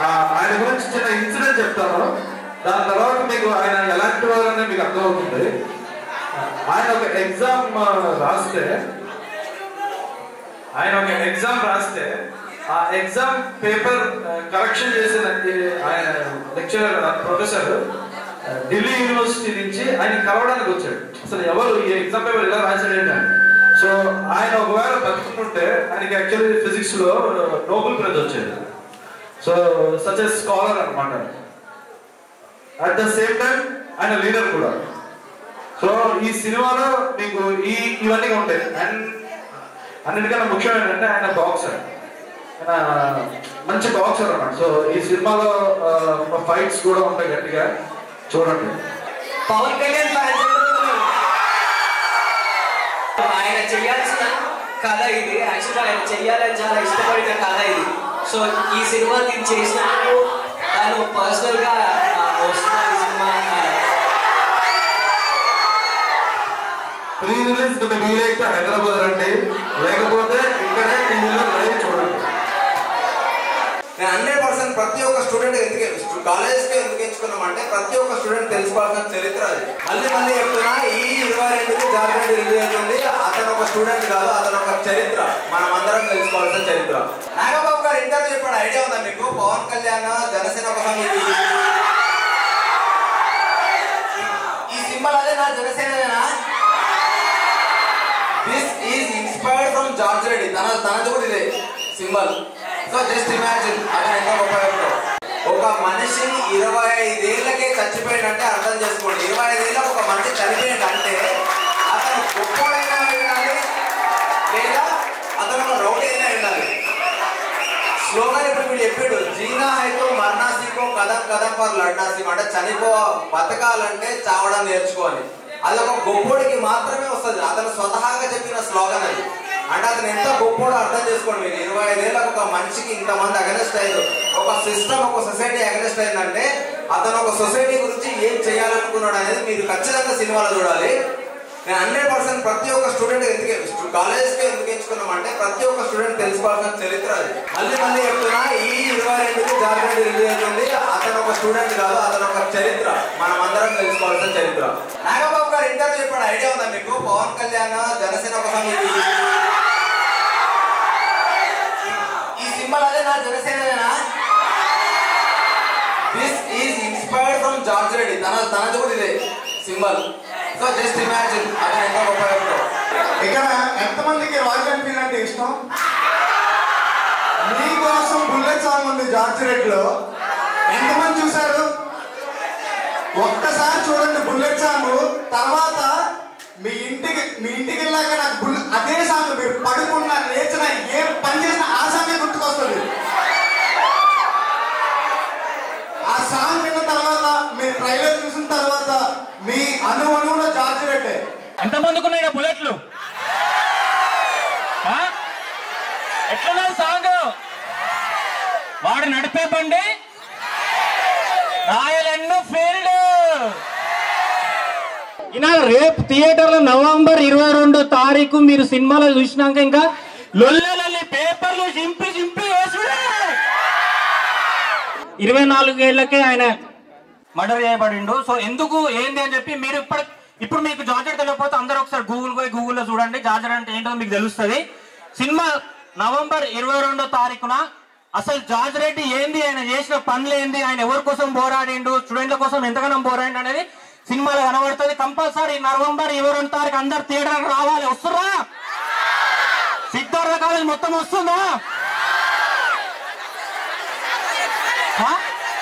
ఆ, ఆయన గురించి చిన్న ఇన్సిడెంట్ చెప్తాను దాని తర్వాత మీకు ఆయన ఎలాంటి వారనే మీకు అర్థమవుతుంది ఆయన ఒక ఎగ్జామ్ రాస్తే ఆయన ఒక ఎగ్జామ్ రాస్తే ఆ ఎగ్జామ్ పేపర్ కరెక్షన్ చేసిన ఈ ఆయన లెక్చరర్ ప్రొఫెసర్ ఢిల్లీ యూనివర్సిటీ నుంచి ఆయన కలవడానికి వచ్చాడు అసలు ఎవరు ఈ ఎగ్జామ్ పేపర్ ఇలా రాశాడు ఏంటని సో ఆయన ఒకవేళ బతుకుంటే ఆయనకి యాక్చువల్లీ ఫిజిక్స్ లో నోబెల్ ప్రైజ్ వచ్చేది సో సచ్ ఎ స్కాలర్ అనమాట అట్ ద సేమ్ టైం ఆయన లీడర్ కూడా సో ఈ సినిమాలో మీకు ఈ ఇవన్నీ ఉంటాయి అండ్ అన్నిటికన్నా ముఖ్యం ఏంటంటే ఆయన బాక్సర్ ఆయన మంచి బాక్సర్ అన్నమాట సో ఈ సినిమాలో ఫైట్స్ కూడా ఉంటాయి గట్టిగా చూడండి పవన్ కళ్యాణ్ ఫ్యాన్స్ ఆయన చేయాల్సిన కథ ఇది యాక్చువల్గా ఆయన చెయ్యాలని చాలా ఇష్టపడిన కథ ఇది సో ఈ సినిమా నేను చేసినప్పుడు తను పర్సనల్ గా ఆ, వస్తున్న ఈ సినిమా ఆ, ప్రీ రిలీజ్ కింద వీలైతే హైదరాబాద్ రండి లేకపోతే ఇక్కడే టీవీలో లైవ్ చూడండి నేను హండ్రెడ్ పర్సెంట్ ప్రతి ఒక్క స్టూడెంట్ ఎందుకు కాలేజ్కి ఎందుకు ఎంచుకున్నామంటే ప్రతి ఒక్క స్టూడెంట్ తెలుసుకోవాల్సిన చరిత్ర అది మళ్ళీ మళ్ళీ చెప్తున్నా ఈ ఇరవై రెండుకి జాగ్రత్త రిలీజ్ అవుతుంది అతను ఒక స్టూడెంట్ కాదు అతను ఒక చరిత్ర మనం అందరం తెలుసుకోవాల్సిన చరిత్ర నాగబాబు గారు ఇంటర్వ్యూ చెప్పాడు ఐడియా ఉందా మీకు పవన్ కళ్యాణ్ జనసేన కోసం ఇది ఈ సింబల్ అదే నా జనసేనదేనా this is inspired from George Reddy తన తనది కూడా ఇదే సింబల్ సో జస్ట్ ఇమాజిన్ అతను ఎంత గొప్ప వ్యక్తో. ఒక మనిషి ఇరవై ఐదేళ్లకే చచ్చిపోయినట్టే అర్థం చేసుకోండి ఇరవై ఐదేళ్ళకి ఒక మనిషి చనిపోయిందంటే అతను గొప్పడైనా ఉండాలి లేదా అతను ఒక రౌడీ అయినా ఉండాలి స్లోగన్ ఇప్పుడు వీడు చెప్పాడు జీనా హైతో మరణా సీకో కథం కథం పర్ లడ్నా సీకో అంటే చనిపో బతకాలంటే చావడం నేర్చుకోవాలి అది ఒక గొప్పోడికి మాత్రమే వస్తుంది అతను స్వతహాగా చెప్పిన స్లోగన్ అది అంటే అతను ఎంత గొప్పోడో అర్థం చేసుకోండి మీరు ఇరవై ఐదేళ్ళకి ఒక మనిషికి ఇంతమంది అగనెస్ట్ అయ్యారు ఒక సిస్టమ్ ఒక సొసైటీ అగనెస్ట్ అయిందంటే అతను ఒక సొసైటీ గురించి ఏం చేయాలనుకున్నాడు అనేది మీరు ఖచ్చితంగా సినిమాలో చూడాలి నేను హండ్రెడ్ పర్సెంట్ ప్రతి ఒక్క స్టూడెంట్ ఎందుకు కాలేజ్కి ఎందుకు ఎంచుకున్నామంటే ప్రతి ఒక్క స్టూడెంట్ తెలుసుకోవాల్సిన చరిత్ర అది మళ్ళీ మళ్ళీ చెప్తున్నా ఈ ఇరవై రెండుకి జాగ్రత్త రిలీజ్ అవుతుంది అతను ఒక స్టూడెంట్ కాదు అతను ఒక చరిత్ర మనం అందరం తెలుసుకోవాల్సిన చరిత్ర నాగబాబు గారు ఇంటర్వ్యూ చెప్పాడు ఐడియా ఉందా మీకు పవన్ కళ్యాణ్ జనసేన కోసం ఇది ఈ సింబల్ అదే నా జనసేనదేనా this is inspired from George Reddy తన తనది కూడా ఇదే సింబల్ సో జస్ట్ ఇమాజిన్ అతను ఎంత గొప్ప వ్యక్తో. ఇక్కడ ఎంతమందికి రాయల్ ఎన్ఫీల్డ్ అంటే ఇష్టం మీకోసం బుల్లెట్ సాంగ్ ఉంది జార్జ్ రెడ్ లో ఎంతమంది చూశారు ఒక్కసారి చూడండి బుల్లెట్ సాంగ్ తర్వాత మీ ఇంటికి మీ ఇంటికి వెళ్ళాక నాకు బుల్ అదే సాంగ్ మీరు పడుకున్నా లేచిన ఏ పని చేసినా ఆ సాంగే గుర్తుకొస్తుంది ఆ సాంగ్ విన్న తర్వాత మీ ట్రైలర్ చూసిన తర్వాత మీ అను అణువులో జార్జ్ రెడ్డే ఎంతమందికి ఉన్నాయి బుల్లెట్లు ఆ? ఎట్లున్నది సాంగ్ వాడు నడిపే బండి రాయల్ ఎన్ఫీల్డ్ ఈయన రేపు థియేటర్లో నవంబర్ ఇరవై రెండు తారీఖు మీరు సినిమాలో చూసినాక ఇంకా లొల్లలల్లి పేపర్లు చింపి చింపి వేసుడే ఇరవై నాలుగేళ్లకే ఆయన మర్డర్ చేయబడిండు సో ఎందుకు ఏంది అని చెప్పి మీరు ఇప్పుడు ఇప్పుడు మీకు జార్జర్ తెలియకపోతే అందరూ ఒకసారి గూగుల్ పోయి గూగుల్లో చూడండి జార్జర్ అంటే ఏంటో మీకు తెలుస్తుంది సినిమా నవంబర్ ఇరవై రెండో తారీఖున అసలు జార్జ్ రెడ్డి ఏంది ఆయన చేసిన పనులు ఏంది ఆయన ఎవరి కోసం పోరాడిండు స్టూడెంట్ల కోసం ఎంతగానో పోరాడిండు అనేది సినిమాలో కనబడుతుంది కంపల్సరీ నవంబర్ ఇరవై రెండు తారీఖు అందరు థియేటర్ రావాలి వస్తురా సిద్ధార్థ కాలేజ్ మొత్తం వస్తుందా ఆ?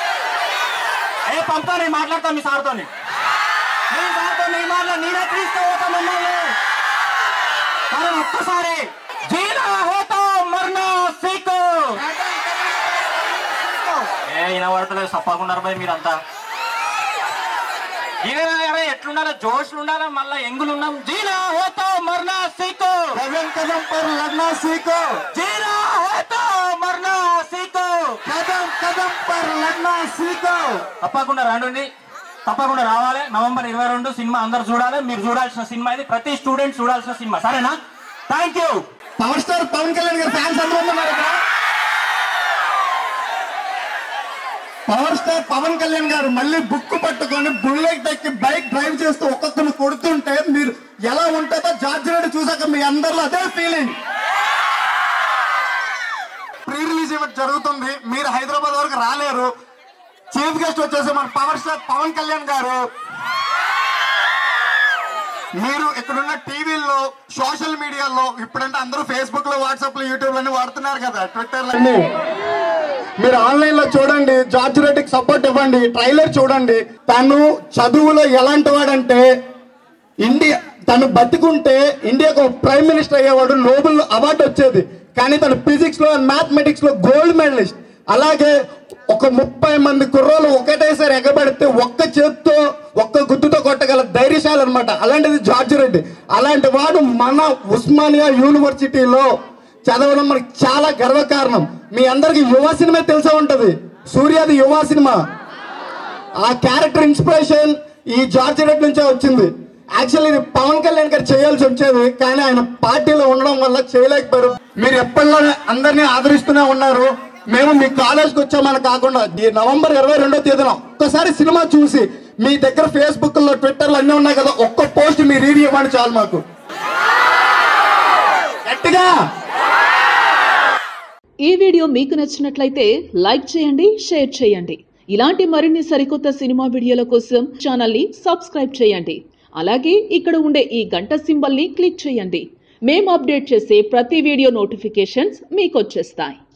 ఏ పంపా నేను మాట్లాడతా మీ సార్తో మీ సార్తో నీ మాట్లా నేనే తీసుకోవతా మిమ్మల్ని కానీ ఒక్కసారి జీనా హోతా మర్నా సీకో ఏ వినబడతలేదు సప్పకున్నారు భయ్ మీరంతా ఇక ఎట్లుండాలి జోష్లు ఉండాలి మళ్ళా ఎంగులు ఉన్నాం జీనా హోతా మర్నా సీకో कदम कदम पर लड़ना सीखो జీనా హోతా మర్నా సీకో कदम कदम पर लड़ना सीखो తప్పకుండా రండి తప్పకుండా రావాలి నవంబర్ ఇరవై రెండు సినిమా అందరు చూడాలి మీరు చూడాల్సిన సినిమా ఇది ప్రతి స్టూడెంట్ చూడాల్సిన సినిమా సరేనా thank you power star Pawan Kalyan గారి ఫ్యాన్స్ అందరూ ఉన్నారు ఇక్కడ పవర్ స్టార్ పవన్ కళ్యాణ్ గారు మళ్ళీ బుక్ పట్టుకొని బుల్లెట్ ఎక్కి బైక్ డ్రైవ్ చేస్తూ ఒక్కొక్కరిని కొడుతుంటే మీరు ఎలా ఉంటుందో జార్జ్ రెడ్డి చూసాక మీ అందరిలో అదే ఫీలింగ్ ప్రీ రిలీజ్ ఈవెంట్ జరుగుతుంది మీరు హైదరాబాద్ వరకు రాలేరు చీఫ్ గెస్ట్ వచ్చేసి మన పవర్ స్టార్ పవన్ కళ్యాణ్ గారు మీరు ఇక్కడున్న టీవీల్లో సోషల్ మీడియాలో ఇప్పుడంటే అందరూ ఫేస్బుక్ లో వాట్సాప్ లో యూట్యూబ్ లో వాడుతున్నారు కదా ట్విట్టర్ లో మీరు ఆన్లైన్ లో చూడండి జార్జ్ రెడ్డికి సపోర్ట్ ఇవ్వండి ట్రైలర్ చూడండి తను చదువులో ఎలాంటి వాడంటే ఇండియా తను బతికుంటే ఇండియాకు ప్రైమ్ మినిస్టర్ అయ్యేవాడు నోబెల్ అవార్డు వచ్చేది కానీ తను ఫిజిక్స్ లో మ్యాథమెటిక్స్ లో గోల్డ్ మెడలిస్ట్ అలాగే ఒక ముప్పై మంది కుర్రోలు ఒకటేసారి ఎగబడితే ఒక్క చేత్తో ఒక్క గుర్తుతో కొట్టగల ధైర్యశాలి అనమాట అలాంటిది జార్జ్ రెడ్డి అలాంటి వాడు మన ఉస్మానియా యూనివర్సిటీలో చదవడం మనకి చాలా గర్వకారణం మీ అందరికి యువ సినిమా తెలిసే ఉంటది సూర్యాది యువ సినిమా ఆ క్యారెక్టర్ ఇన్స్పిరేషన్ ఈ జార్జ్ రెడ్డి నుంచే వచ్చింది యాక్చువల్లీ ఇది పవన్ కళ్యాణ్ గారు చేయాల్సి వచ్చేది కానీ ఆయన పార్టీలో ఉండడం వల్ల చేయలేకపోయారు మీరు ఎప్పటిలోనే అందరినీ ఆదరిస్తూనే ఉన్నారు మేము మీ కాలేజ్కి వచ్చామని కాకుండా ఈ నవంబర్ ఇరవై రెండో తేదీన ఒక్కసారి సినిమా చూసి మీ దగ్గర ఫేస్బుక్ లో ట్విట్టర్ లో అన్నీ ఉన్నాయి కదా ఒక్క పోస్ట్ మీ రీడ్ ఇవ్వండి చాలు మాకు గట్టిగా ఈ వీడియో మీకు నచ్చినట్లయితే లైక్ చేయండి షేర్ చేయండి ఇలాంటి మరిన్ని సరికొత్త సినిమా వీడియోల కోసం ఛానల్ని సబ్స్క్రైబ్ చేయండి అలాగే ఇక్కడ ఉండే ఈ గంట సింబల్ని క్లిక్ చేయండి మేము అప్డేట్ చేసే ప్రతి వీడియో నోటిఫికేషన్స్ మీకు వచ్చేస్తాయి